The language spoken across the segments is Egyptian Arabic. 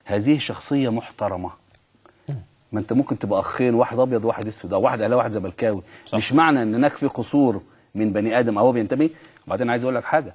هذه شخصيه محترمه ما انت ممكن تبقى اخين واحد ابيض وواحد اسود او واحد اهلاوي واحد زملكاوي صح. مش معنى ان هناك في قصور من بني ادم او هو بينتمي وبعدين عايز اقول لك حاجه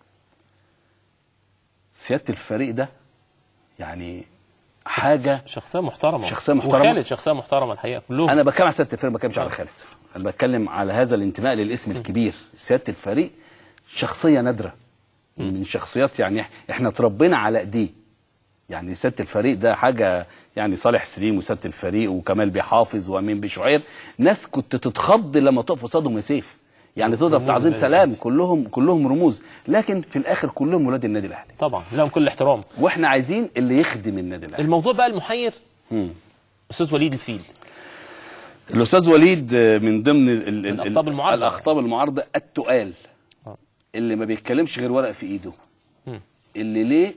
سياده الفريق ده يعني حاجه شخصيه محترمه شخصية محترمة. وخالد شخصيه محترمه الحقيقه كلهم انا بتكلم على سياده الفريق ما بتكلمش على خالد انا بتكلم على هذا الانتماء للاسم الكبير سياده الفريق شخصيه نادره من شخصيات يعني إح- احنا اتربينا على ايديه يعني سياده الفريق ده حاجه يعني صالح سليم وسياده الفريق وكمال بيحافظ وامين بشعير ناس كنت تتخض لما تقف قصادهم يا سيف يعني تضرب رموز تعظيم النادي سلام كلهم كلهم رموز لكن في الاخر كلهم ولاد النادي الاهلي طبعا لهم كل الاحترام واحنا عايزين اللي يخدم النادي الاهلي الموضوع بقى المحير مم. استاذ وليد الفيل الاستاذ وليد آه، من ضمن ال- ال- ال- أقطاب المعارضة. الاقطاب المعارضه التقال آه. اللي ما بيتكلمش غير ورق في ايده مم. اللي ليه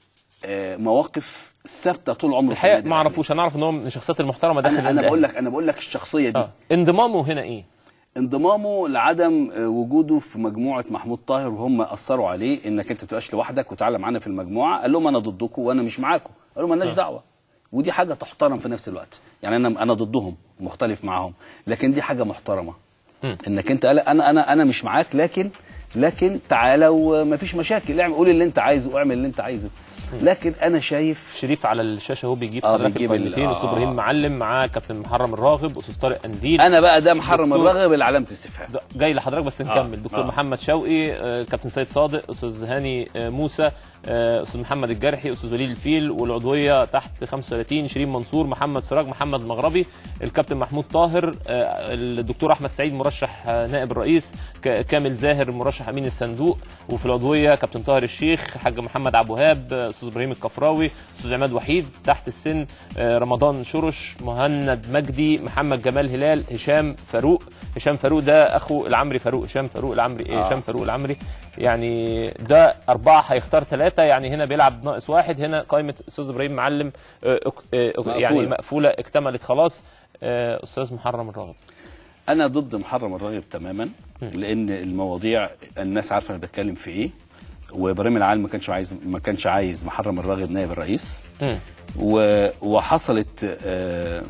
آه، مواقف ثابته طول عمره في الحقيقه النادي ما الأهلي. اعرفش انا اعرف ان هو من الشخصيات المحترمه داخل انا انا النادي بقول الأهلي. لك انا بقول لك الشخصيه دي اه انضمامه هنا ايه انضمامه لعدم آه، وجوده في مجموعه محمود طاهر وهم اثروا عليه انك انت تبقاش لوحدك وتعالى معانا في المجموعه قال لهم انا ضدكم وانا مش معاكم قالوا مالناش دعوه ودي حاجه تحترم في نفس الوقت يعني انا انا ضدهم مختلف معاهم لكن دي حاجه محترمه مم. انك انت قال انا انا انا مش معاك لكن لكن تعالى ومفيش مشاكل اعمل قول اللي انت عايزه واعمل اللي انت عايزه لكن انا شايف شريف على الشاشه هو بيجيب آه، حضرتك بيجيب ال- القائمتين آه، استاذ آه. ابراهيم معلم معاه كابتن محرم الراغب استاذ طارق قنديل انا بقى ده محرم دكتور- الرغب اللي علامه استفهام ده جاي لحضرتك بس نكمل دكتور آه. محمد شوقي آه، كابتن سيد صادق استاذ هاني آه، موسى آه، استاذ محمد الجرحي استاذ وليد الفيل والعضويه تحت 35 شيرين منصور محمد سراج محمد مغربي الكابتن محمود طاهر آه، الدكتور احمد سعيد مرشح آه، نائب الرئيس ك- كامل زاهر مرشح امين الصندوق وفي العضويه كابتن طاهر الشيخ حاج محمد عبد الوهاب آه، استاذ ابراهيم الكفراوي استاذ عماد وحيد تحت السن آه، رمضان شرش مهند مجدي محمد جمال هلال هشام فاروق هشام فاروق ده اخو العمري فاروق هشام فاروق العمري آه. هشام فاروق العمري يعني ده أربعة هيختار ثلاثة يعني هنا بيلعب ناقص واحد هنا قائمة أستاذ إبراهيم معلم آه، أك- آه، أك- يعني مقفولة. مقفولة اكتملت خلاص آه، أستاذ محرم الراغب انا ضد محرم الراغب تماما لان المواضيع الناس عارفه انا بتكلم في ايه وابراهيم العالم ما كانش عايز ما كانش عايز محرم الراغب نائب الرئيس مم. و- وحصلت آه،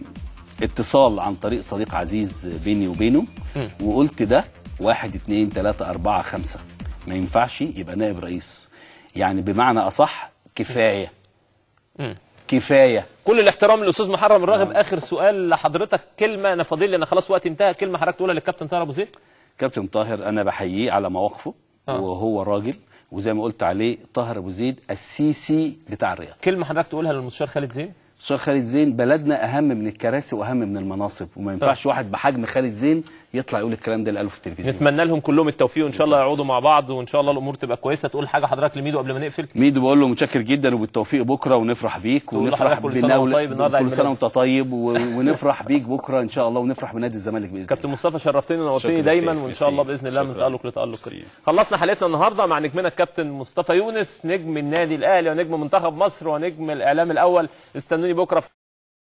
اتصال عن طريق صديق عزيز بيني وبينه مم. وقلت ده واحد اتنين تلاتة أربعة خمسة ما ينفعش يبقى نائب رئيس يعني بمعنى أصح كفاية مم. كفاية كل الاحترام للأستاذ محرم الراغب آخر سؤال لحضرتك كلمة أنا فاضل لي أنا خلاص وقتي انتهى كلمة حضرتك تقولها للكابتن طاهر أبو زيد كابتن طاهر أنا بحييه على مواقفه آه. وهو راجل وزي ما قلت عليه طاهر أبو زيد السيسي بتاع الرياض كلمة حضرتك تقولها للمستشار خالد زين استاذ خالد زين بلدنا اهم من الكراسي واهم من المناصب وما ينفعش واحد بحجم خالد زين يطلع يقول الكلام ده اللي قاله في التلفزيون نتمنى لهم كلهم التوفيق وإن شاء الله يقعدوا مع بعض وإن شاء الله الأمور تبقى كويسة تقول حاجة حضرتك لميدو قبل ما نقفل ميدو بقول له متشكر جدا وبالتوفيق بكره ونفرح بيك تقول ونفرح لحضرتك كل سنة وأنت طيب، النهاردة عيد كل سنه ميلادك. وانت طيب و- ونفرح بيك بكره ان شاء الله ونفرح بنادي الزمالك باذن كابتن الله مصطفى شرفتني ونورتني شكرا دايما سيف، وان شاء الله ميرسي. باذن الله من شكرا. تالق لتالق ميرسي. كده. خلصنا حلقتنا النهارده مع نجمنا الكابتن مصطفى يونس نجم النادي الاهلي ونجم منتخب مصر ونجم الاعلام الاول استنوني بكره في